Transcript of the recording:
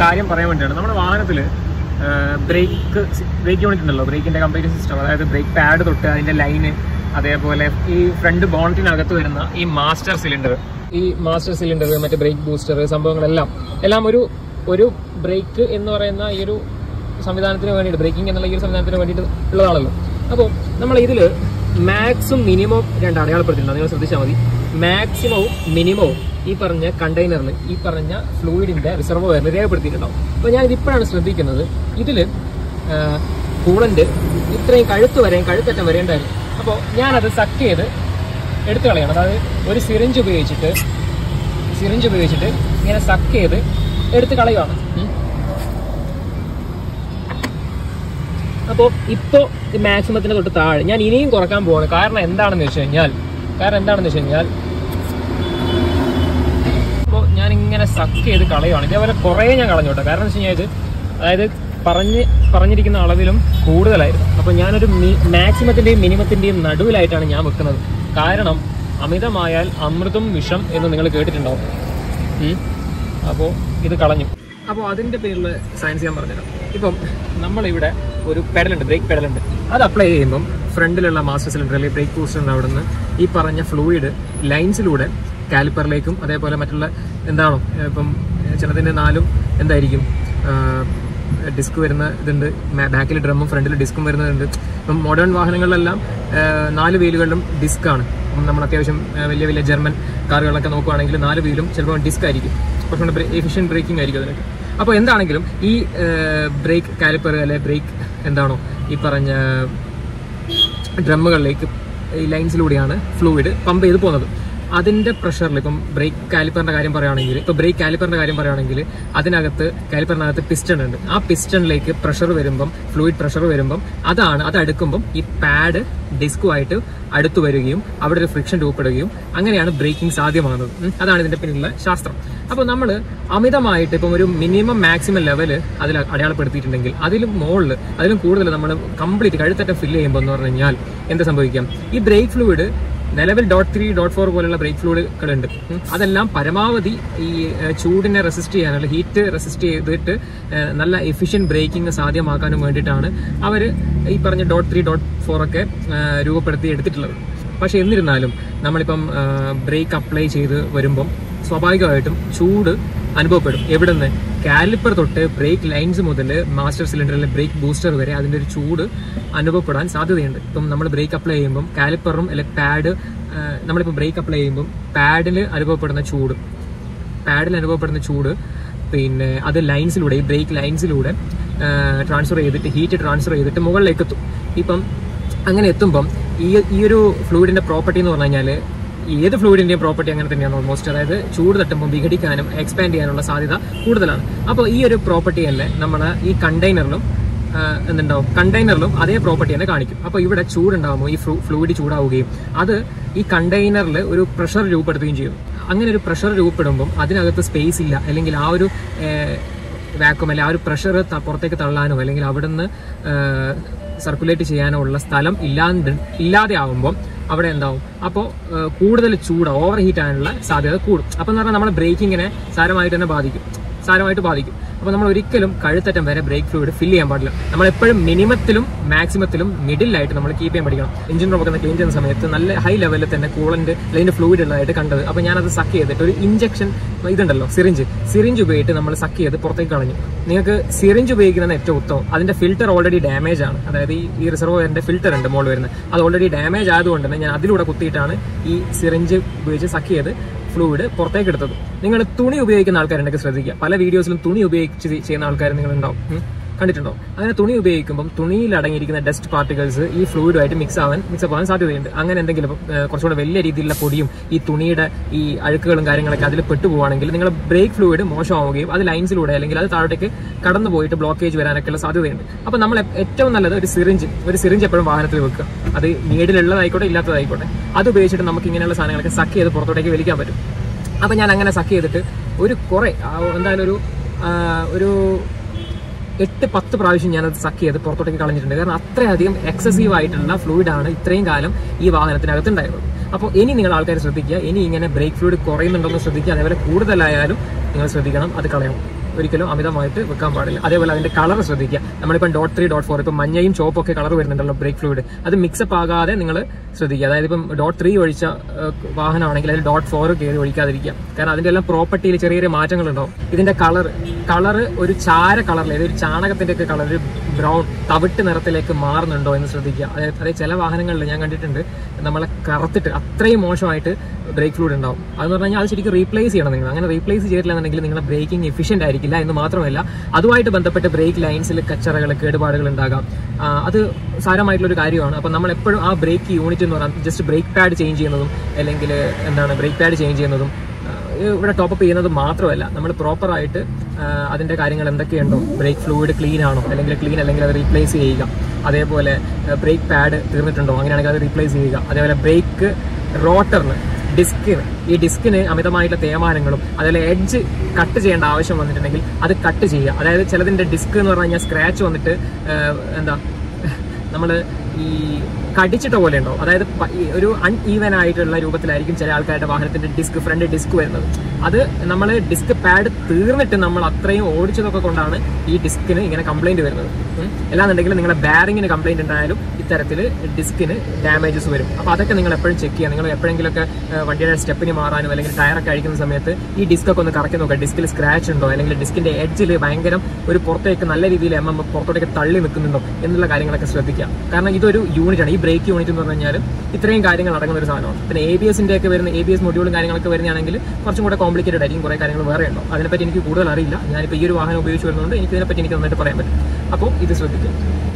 കാര്യം പറയാൻ വേണ്ടിയാണ് നമ്മുടെ വാഹനത്തിൽ ബ്രേക്ക് ബ്രേക്ക് യൂണിറ്റ് ഉണ്ടല്ലോ ബ്രേക്കിന്റെ കംപ്ലീറ്റ് സിസ്റ്റം അതായത് ബ്രേക്ക് പാഡ് തൊട്ട് അതിന്റെ ലൈന് അതേപോലെ ഈ ഫ്രണ്ട് ബോണ്ടിനകത്ത് വരുന്ന ഈ മാസ്റ്റർ സിലിണ്ടർ ഈ മാസ്റ്റർ സിലിണ്ടർ മറ്റേ ബ്രേക്ക് ബൂസ്റ്റർ സംഭവങ്ങളെല്ലാം എല്ലാം ഒരു ഒരു ബ്രേക്ക് എന്ന് പറയുന്ന ഈ ഒരു സംവിധാനത്തിന് വേണ്ടിയിട്ട് ബ്രേക്കിംഗ് എന്നുള്ള ഈ ഒരു സംവിധാനത്തിന് വേണ്ടിയിട്ട് ഉള്ളതാണല്ലോ അപ്പോൾ നമ്മൾ ഇതിൽ മാക്സും മിനിമം രണ്ട് അടയാളപ്പെടുത്തിയിട്ടുണ്ട് നിങ്ങൾ ശ്രദ്ധിച്ചാൽ മതി മാക്സിമവും മിനിമവും ഈ പറഞ്ഞ കണ്ടെയ്നറിൽ ഈ പറഞ്ഞ ഫ്ലൂയിഡിന്റെ റിസർവോയറിൽ രേഖപ്പെടുത്തിയിട്ടുണ്ടാവും അപ്പോൾ ഞാൻ ഇതിപ്പോഴാണ് ശ്രദ്ധിക്കുന്നത് ഇതിൽ കൂളന്റ് ഇത്രയും കഴുത്ത് വരെയും കഴുത്തറ്റം വരേണ്ടായിരുന്നു അപ്പോൾ ഞാനത് സക്ക് ചെയ്ത് എടുത്തു കളയണം അതായത് ഒരു സിറിഞ്ച് ഉപയോഗിച്ചിട്ട് സിറിഞ്ച് ഉപയോഗിച്ചിട്ട് ഇങ്ങനെ സക്ക് ചെയ്ത് എടുത്ത് കളയുവാണ് ഉം. അപ്പോൾ ഇപ്പോൾ മാക്സിമത്തിന് തൊട്ട് താഴെ ഞാൻ ഇനിയും കുറക്കാൻ പോവാണ് കാരണം എന്താണെന്ന് വെച്ച് കഴിഞ്ഞാൽ കാരണം എന്താണെന്ന് വെച്ച് കഴിഞ്ഞാൽ അപ്പോൾ ഞാൻ ഇങ്ങനെ സക്ക് ചെയ്ത് കളയുവാണ് ഇതേപോലെ കുറേ ഞാൻ കളഞ്ഞു കേട്ടോ കാരണം എന്ന് വെച്ച് കഴിഞ്ഞാൽ ഇത് അതായത് പറഞ്ഞ് പറഞ്ഞിരിക്കുന്ന അളവിലും കൂടുതലായിരുന്നു അപ്പോൾ ഞാനൊരു മാക്സിമത്തിൻ്റെയും മിനിമത്തിൻ്റെയും നടുവിലായിട്ടാണ് ഞാൻ വെക്കുന്നത് കാരണം അമിതമായാൽ അമൃതും വിഷം എന്ന് നിങ്ങൾ കേട്ടിട്ടുണ്ടാവും ഉം. അപ്പോൾ ഇത് കളഞ്ഞു അപ്പോൾ അതിൻ്റെ പേരിൽ സയൻസ് ഞാൻ പറഞ്ഞുതരാം ഇപ്പം നമ്മളിവിടെ ഒരു പെഡലുണ്ട് ബ്രേക്ക് പെഡലുണ്ട് അത് അപ്ലൈ ചെയ്യുമ്പം ഫ്രണ്ടിലുള്ള മാസ്റ്റർ സിലിണ്ടർ അല്ലെങ്കിൽ ബ്രേക്ക് ബൂസ്റ്ററിൻ്റെ അവിടെ നിന്ന് ഈ പറഞ്ഞ ഫ്ലൂയിഡ് ലൈൻസിലൂടെ കാലിപ്പറിലേക്കും അതേപോലെ മറ്റുള്ള എന്താണോ ഇപ്പം ചിലതിൻ്റെ നാലും എന്തായിരിക്കും ഡിസ്ക് വരുന്ന ഇതുണ്ട് ബാക്കിൽ ഡ്രമ്മും ഫ്രണ്ടിൽ ഡിസ്കും വരുന്നതുണ്ട് ഇപ്പം മോഡേൺ വാഹനങ്ങളിലെല്ലാം ആ, നാല് വീലുകളിലും ഡിസ്ക്കാണ് അപ്പം നമ്മൾ അത്യാവശ്യം ആ, വലിയ വലിയ ജർമ്മൻ കാറുകളൊക്കെ നോക്കുവാണെങ്കിൽ നാല് വീലും ചിലപ്പോൾ ഡിസ്ക് ആയിരിക്കും കുറച്ചും കൂടെ എഫിഷ്യൻ ബ്രേക്കിംഗ് ആയിരിക്കും അതിനൊക്കെ അപ്പോൾ എന്താണെങ്കിലും ഈ ബ്രേക്ക് കാലിപ്പർ അല്ലെ ബ്രേക്ക് എന്താണോ ഈ പറഞ്ഞ ഡ്രമ്മുകളിലേക്ക് ഈ ലൈൻസിലൂടെയാണ് ഫ്ലൂയിഡ് പമ്പ് ചെയ്ത് പോകുന്നത് അതിന്റെ പ്രഷറിൽ ഇപ്പം ബ്രേക്ക് കാലിപ്പറിന്റെ കാര്യം പറയുകയാണെങ്കിൽ ഇപ്പൊ ബ്രേക്ക് കാലിപ്പറിന്റെ കാര്യം പറയുകയാണെങ്കിൽ അതിനകത്ത് കാലിപ്പറിനകത്ത് പിസ്റ്റൺ ഉണ്ട് ആ പിസ്റ്റണിലേക്ക് പ്രഷർ വരുമ്പം ഫ്ലൂയിഡ് പ്രഷർ വരുമ്പം അതാണ് അത് അടുക്കുമ്പം ഈ പാഡ് ഡിസ്കുമായിട്ട് അടുത്തു വരികയും അവിടെ ഒരു ഫ്രിക്ഷൻ രൂപപ്പെടുകയും അങ്ങനെയാണ് ബ്രേക്കിംഗ് സാധ്യമാകുന്നത് ഉം. അതാണ് ഇതിന്റെ പിന്നിലുള്ള ശാസ്ത്രം അപ്പോൾ നമ്മൾ അമിതമായിട്ട് ഇപ്പം ഒരു മിനിമം മാക്സിമം ലെവല് അതിൽ അടയാളപ്പെടുത്തിയിട്ടുണ്ടെങ്കിൽ അതിലും മുകളിൽ അതിലും കൂടുതൽ നമ്മൾ കംപ്ലീറ്റ് കഴുത്തറ്റം ഫില്ല് ചെയ്യുമ്പോൾ എന്ന് പറഞ്ഞു കഴിഞ്ഞാൽ എന്ത് സംഭവിക്കാം ഈ ബ്രേക്ക് ഫ്ലൂയിഡ് നിലവിൽ ഡോട്ട് ത്രീ ഡോട്ട് ഫോർ പോലുള്ള ബ്രേക്ക് ഫ്ലൂയിഡുകളുണ്ട് ഉം. അതെല്ലാം പരമാവധി ഈ ഏഹ്, ചൂടിനെ റെസിസ്റ്റ് ചെയ്യാനുള്ള ഹീറ്റ് റെസിസ്റ്റ് ചെയ്തിട്ട് ഏഹ്, നല്ല എഫിഷ്യന്റ് ബ്രേക്കിംഗ് സാധ്യമാക്കാനും വേണ്ടിയിട്ടാണ് അവർ ഈ പറഞ്ഞ ഡോട്ട് ത്രീ ഡോട്ട് ഫോർ ഒക്കെ ഏഹ്, രൂപപ്പെടുത്തി എടുത്തിട്ടുള്ളത് പക്ഷെ എന്നിരുന്നാലും നമ്മളിപ്പം ബ്രേക്ക് അപ്ലൈ ചെയ്ത് വരുമ്പം സ്വാഭാവികമായിട്ടും ചൂട് അനുഭവപ്പെടും എവിടുന്ന് കാലിപ്പർ തൊട്ട് ബ്രേക്ക് ലൈൻസ് മുതൽ മാസ്റ്റർ സിലിണ്ടറിലെ ബ്രേക്ക് ബൂസ്റ്റർ വരെ അതിൻ്റെ ഒരു ചൂട് അനുഭവപ്പെടാൻ സാധ്യതയുണ്ട് ഇപ്പം നമ്മൾ ബ്രേക്ക് അപ്ലൈ ചെയ്യുമ്പം കാലിപ്പറും അല്ലെങ്കിൽ പാഡ് നമ്മളിപ്പോൾ ബ്രേക്ക് അപ്ലൈ ചെയ്യുമ്പം പാഡിൽ അനുഭവപ്പെടുന്ന ചൂട് പാഡിൽ അനുഭവപ്പെടുന്ന ചൂട് പിന്നെ അത് ലൈൻസിലൂടെ ഈ ബ്രേക്ക് ലൈൻസിലൂടെ ട്രാൻസ്ഫർ ചെയ്തിട്ട് ഹീറ്റ് ട്രാൻസ്ഫർ ചെയ്തിട്ട് മുകളിലേക്ക് എത്തും ഇപ്പം അങ്ങനെ എത്തുമ്പം ഈ ഈ ഒരു ഫ്ലൂയിഡിന്റെ പ്രോപ്പർട്ടി എന്ന് പറഞ്ഞു കഴിഞ്ഞാൽ ഏത് ഫ്ലൂയിഡിന്റെയും പ്രോപ്പർട്ടി അങ്ങനെ തന്നെയാണ് ഓൾമോസ്റ്റ് അതായത് ചൂട് തട്ടുമ്പോൾ വിഘടിക്കാനും എക്സ്പാൻഡ് ചെയ്യാനുള്ള സാധ്യത കൂടുതലാണ് അപ്പോൾ ഈ ഒരു പ്രോപ്പർട്ടി തന്നെ നമ്മൾ ഈ കണ്ടെയ്നറിലും എന്തുണ്ടാവും കണ്ടെയ്നറിലും അതേ പ്രോപ്പർട്ടി തന്നെ കാണിക്കും അപ്പോൾ ഇവിടെ ചൂടുണ്ടാകുമ്പോൾ ഈ ഫ്ലൂ ഫ്ലൂയിഡ് ചൂടാവുകയും അത് ഈ കണ്ടെയ്നറിൽ ഒരു പ്രഷർ രൂപപ്പെടുത്തുകയും ചെയ്യും അങ്ങനെ ഒരു പ്രഷർ രൂപപ്പെടുമ്പം അതിനകത്ത് സ്പേസ് ഇല്ല അല്ലെങ്കിൽ ആ ഒരു വാക്വം അല്ലെങ്കിൽ ആ ഒരു പ്രഷർ പുറത്തേക്ക് തള്ളാനോ അല്ലെങ്കിൽ അവിടുന്ന് സർക്കുലേറ്റ് ചെയ്യാനോ ഉള്ള സ്ഥലം ഇല്ലാണ്ട് ഇല്ലാതെ ആവുമ്പോൾ അവിടെ എന്താവും അപ്പോൾ കൂടുതൽ ചൂട് ഓവർ ഹീറ്റ് ആകാനുള്ള സാധ്യത കൂടും അപ്പം എന്ന് പറഞ്ഞാൽ നമ്മുടെ ബ്രേക്കിങ്ങിനെ സാരമായിട്ട് തന്നെ ബാധിക്കും സാരമായിട്ട് ബാധിക്കും അപ്പോൾ നമ്മൾ ഒരിക്കലും കഴുത്തറ്റം വരെ ബ്രേക്ക് ഫ്ലൂയിഡ് ഫില്ല് ചെയ്യാൻ പാടില്ല നമ്മൾ എപ്പോഴും മിനിമത്തിലും മാക്സിമത്തിലും മിഡിലായിട്ട് നമ്മൾ കീപ്പ് ചെയ്യാൻ പഠിക്കണം എഞ്ചിൻ റോബൊക്കെ ക്ലീൻ ചെയ്യുന്ന സമയത്ത് നല്ല ഹൈ ലെവലിൽ തന്നെ കൂളന്റ് അല്ലെങ്കിൽ ഫ്ലൂയിഡ് ഉള്ളതായിട്ട് കണ്ടത് അപ്പോൾ ഞാനത് സക്ക് ചെയ്തിട്ട് ഒരു ഇഞ്ചക്ഷൻ ഇതുണ്ടല്ലോ സിറിഞ്ച് സിറിഞ്ച് ഉപയോഗിച്ച് നമ്മൾ സക്ക് ചെയ്ത് പുറത്തേക്ക് കളഞ്ഞു നിങ്ങൾക്ക് സിറിഞ്ച് ഉപയോഗിക്കുന്നതാണ് ഏറ്റവും ഉത്തമം അതിന്റെ ഫിൽറ്റർ ഓൾറെഡി ഡാമേജ് ആണ് അതായത് ഈ ഈ റിസർവോയറിന്റെ ഫിൽറ്റർ ഉണ്ട് മോൾ വരുന്നത് അത് ഓൾറെഡി ഡാമേജ് ആയതുകൊണ്ട് തന്നെ ഞാൻ അതിലൂടെ കുത്തിയിട്ടാണ് ഈ സിറിഞ്ച് ഉപയോഗിച്ച് സക്ക് ചെയ്ത് ഫ്ലൂയിഡ് പുറത്തേക്ക് എടുത്തത് നിങ്ങൾ തുണി ഉപയോഗിക്കുന്ന ആൾക്കാരുണ്ടെങ്കിൽ ശ്രദ്ധിക്കുക പല വീഡിയോസിലും തുണി ഉപയോഗിച്ച് ചെയ്യുന്ന ആൾക്കാർ നിങ്ങൾ ഉണ്ടാവും ഉം. കണ്ടിട്ടുണ്ടോ അങ്ങനെ തുണി ഉപയോഗിക്കുമ്പോൾ തുണിയിൽ അടങ്ങിയിരിക്കുന്ന ഡസ്റ്റ് പാർട്ടിക്കിൾസ് ഈ ഫ്ലൂയിഡുമായിട്ട് മിക്സ് ആവാൻ മിക്സ് ആവാൻ സാധ്യതയുണ്ട് അങ്ങനെ എന്തെങ്കിലും ഏഹ്, കുറച്ചുകൂടെ വലിയ രീതിയിലുള്ള പൊടിയും ഈ തുണിയുടെ ഈ അഴുക്കുകളും കാര്യങ്ങളൊക്കെ അതിൽ പെട്ടുപോവാണെങ്കിൽ നിങ്ങൾ ബ്രേക്ക് ഫ്ലൂയിഡ് മോശമാവുകയും അത് ലൈൻസിലൂടെ അല്ലെങ്കിൽ അത് താഴോട്ടേക്ക് കടന്നു പോയിട്ട് ബ്ലോക്കേജ് വരാനൊക്കെയുള്ള സാധ്യതയുണ്ട് അപ്പോൾ നമ്മൾ എ- ഏറ്റവും നല്ലത് ഒരു സിറിഞ്ച് ഒരു സിറിഞ്ച് എപ്പോഴും വാഹനത്തിൽ വെക്കുക അത് നീഡിലുള്ളതായിക്കോട്ടെ ഇല്ലാത്തതായിക്കോട്ടെ അത് ഉപയോഗിച്ചിട്ട് നമുക്ക് ഇങ്ങനെയുള്ള സാധനങ്ങളൊക്കെ സക്ക് ചെയ്ത് പുറത്തോട്ടേക്ക് വലിക്കാൻ പറ്റും അപ്പം ഞാൻ അങ്ങനെ സക്ക് ചെയ്തിട്ട് ഒരു കുറേ ആ, എന്തായാലും ഒരു ആ, ഒരു എട്ട് പത്ത് പ്രാവശ്യം ഞാനത് സക്ക് ചെയ്ത് പുറത്തോട്ടേക്ക് കളഞ്ഞിട്ടുണ്ട് കാരണം അത്രയധികം എക്സസീവ് ആയിട്ടുള്ള ഫ്ലൂയിഡാണ് ഇത്രയും കാലം ഈ വാഹനത്തിനകത്ത് ഉണ്ടായിരുന്നത് അപ്പോൾ ഇനി നിങ്ങൾ ആൾക്കാർ ശ്രദ്ധിക്കുക ഇനി ഇങ്ങനെ ബ്രേക്ക് ഫ്ലൂയിഡ് കുറയുന്നുണ്ടോ എന്ന് ശ്രദ്ധിക്കുക അതേപോലെ കൂടുതലായാലും നിങ്ങൾ ശ്രദ്ധിക്കണം അത് കളയണം ഒരിക്കലും അമിതമായിട്ട് വെക്കാൻ പാടില്ല അതേപോലെ അതിന്റെ കളർ ശ്രദ്ധിക്കുക നമ്മളിപ്പം ഡോട്ട് ത്രീ ഡോട്ട് ഫോർ ഇപ്പം മഞ്ഞയും ചോപ്പും ഒക്കെ കളർ വരുന്നുണ്ടല്ലോ ബ്രേക്ക് ഫ്ലൂയിഡ് അത് മിക്സപ്പ് ആകാതെ നിങ്ങൾ ശ്രദ്ധിക്കുക അതായത് ഇപ്പം ഡോട്ട് ത്രീ ഒഴിച്ച ഏഹ്, വാഹനമാണെങ്കിൽ അതിൽ ഡോട്ട് ഫോർ കയറി ഒഴിക്കാതിരിക്കുക കാരണം അതിന്റെ എല്ലാം പ്രോപ്പർട്ടിയിൽ ചെറിയ ചെറിയ മാറ്റങ്ങൾ ഉണ്ടാവും ഇതിന്റെ കളർ കളർ ഒരു ചാര കളറിൽ ഒരു ചാണകത്തിന്റെ ഒക്കെ കളർ ഒരു ബ്രൗൺ തവിട്ട് നിറത്തിലേക്ക് മാറുന്നുണ്ടോ എന്ന് ശ്രദ്ധിക്കുക അതായത് അതായത് ചില വാഹനങ്ങളിൽ ഞാൻ കണ്ടിട്ടുണ്ട് നമ്മളെ കറുത്തിട്ട് അത്രയും മോശമായിട്ട് ബ്രേക്ക് ഫ്ലൂയിഡ് ഉണ്ടാവും അതെന്ന് പറഞ്ഞു കഴിഞ്ഞാൽ അത് ശരിക്കും റീപ്ലേസ് ചെയ്യണം നിങ്ങൾ അങ്ങനെ റീപ്ലേസ് ചെയ്തിട്ടില്ലെന്നുണ്ടെങ്കിൽ നിങ്ങളുടെ ബ്രേക്കിംഗ് എഫിഷ്യന്റ് ആയിരിക്കില്ല എന്ന് മാത്രമല്ല അതുമായിട്ട് ബന്ധപ്പെട്ട് ബ്രേക്ക് ലൈൻസിൽ കച്ചറകൾ കേടുപാടുകൾ ഉണ്ടാകാം ആ, അത് സാരമായിട്ടുള്ള ഒരു കാര്യമാണ് അപ്പം നമ്മൾ എപ്പോഴും ആ ബ്രേക്ക് യൂണിറ്റ് എന്ന് പറഞ്ഞാൽ ജസ്റ്റ് ബ്രേക്ക് പാഡ് ചേഞ്ച് ചെയ്യുന്നതും അല്ലെങ്കിൽ എന്താണ് ബ്രേക്ക് പാഡ് ചേഞ്ച് ചെയ്യുന്നതും ആ, ഇവിടെ ടോപ്പ് അപ്പ് ചെയ്യുന്നത് മാത്രമല്ല നമ്മൾ പ്രോപ്പറായിട്ട് അതിന്റെ കാര്യങ്ങൾ എന്തൊക്കെയുണ്ടോ ബ്രേക്ക് ഫ്ലൂയിഡ് ക്ലീൻ ആണോ അല്ലെങ്കിൽ ക്ലീൻ അല്ലെങ്കിൽ അത് റീപ്ലേസ് ചെയ്യുക അതേപോലെ ബ്രേക്ക് പാഡ് തീർന്നിട്ടുണ്ടോ അങ്ങനെയാണെങ്കിൽ അത് റീപ്ലേസ് ചെയ്യുക അതേപോലെ ബ്രേക്ക് റോട്ടറിന് ഡിസ്കിന് ഈ ഡിസ്കിന് അമിതമായിട്ടുള്ള തേമാനങ്ങളും അതുപോലെ എഡ്ജ് കട്ട് ചെയ്യേണ്ട ആവശ്യം വന്നിട്ടുണ്ടെങ്കിൽ അത് കട്ട് ചെയ്യുക അതായത് ചിലതിന്റെ ഡിസ്ക് എന്ന് പറഞ്ഞു കഴിഞ്ഞാൽ സ്ക്രാച്ച് വന്നിട്ട് ആ, എന്താ നമ്മൾ ഈ കടിച്ചിട്ട പോലെ ഉണ്ടോ അതായത് പ- ഈ ഒരു അൺ ഈവൻ ആയിട്ടുള്ള രൂപത്തിലായിരിക്കും ചില ആൾക്കാരുടെ വാഹനത്തിന്റെ ഡിസ്ക് ഫ്രണ്ട് ഡിസ്ക് വരുന്നത് അത് നമ്മൾ ഡിസ്ക് പാഡ് തീർന്നിട്ട് നമ്മൾ അത്രയും ഓടിച്ചതൊക്കെ കൊണ്ടാണ് ഈ ഡിസ്കിന് ഇങ്ങനെ കംപ്ലൈന്റ് വരുന്നത് ഉം. അല്ലാന്നുണ്ടെങ്കിൽ നിങ്ങളുടെ ബാരിങ്ങിന് കംപ്ലൈന്റ് ഉണ്ടായാലും ഇത്തരത്തിൽ ഡിസ്കിന് ഡാമേജസ് വരും അപ്പോൾ അതൊക്കെ നിങ്ങൾ എപ്പോഴും ചെക്ക് ചെയ്യുക നിങ്ങൾ എപ്പോഴെങ്കിലുമൊക്കെ ആ, വണ്ടിയുടെ സ്റ്റെപ്പിന് മാറാനും അല്ലെങ്കിൽ ടയറൊക്കെ അഴിക്കുന്ന സമയത്ത് ഈ ഡിസ്ക് ഒക്കെ ഒന്ന് കറക്കി നോക്കുക ഡിസ്കിൽ സ്ക്രാച്ച് ഉണ്ടോ അല്ലെങ്കിൽ ഡിസ്കിന്റെ എഡ്ജിൽ ഭയങ്കര ഒരു പുറത്തേക്ക് നല്ല രീതിയിൽ എം എം പുറത്തോട്ടേക്ക് തള്ളി നിൽക്കുന്നുണ്ടോ എന്നുള്ള കാര്യങ്ങളൊക്കെ ശ്രദ്ധിക്കുക കാരണം ഇതൊരു യൂണിറ്റ് ആണ് ഈ ബ്രേക്ക് യൂണിറ്റ് എന്ന് പറഞ്ഞു കഴിഞ്ഞാൽ ഇത്രയും കാര്യങ്ങൾ അടങ്ങുന്ന ഒരു സാധനമാണ് പിന്നെ എ ബി എസിന്റെ ഒക്കെ വരുന്ന എ ബി എസ് മൊഡ്യൂളും കാര്യങ്ങളൊക്കെ വരുന്നതാണെങ്കിൽ കുറച്ചും കൂടെ കോംപ്ലിക്കേറ്റഡ് ആയിരിക്കും കുറേ കാര്യങ്ങൾ വേറെ ഉണ്ടോ അതിനെപ്പറ്റി എനിക്ക് കൂടുതൽ അറിയില്ല ഞാനിപ്പോൾ ഈ ഒരു വാഹനം ഉപയോഗിച്ച് വരുന്നതുകൊണ്ട് എനിക്ക് ഇതിനെപ്പറ്റി എനിക്ക് നന്നായിട്ട് പറയാൻ പറ്റും അപ്പോൾ ഇത് ശ്രദ്ധിക്കുക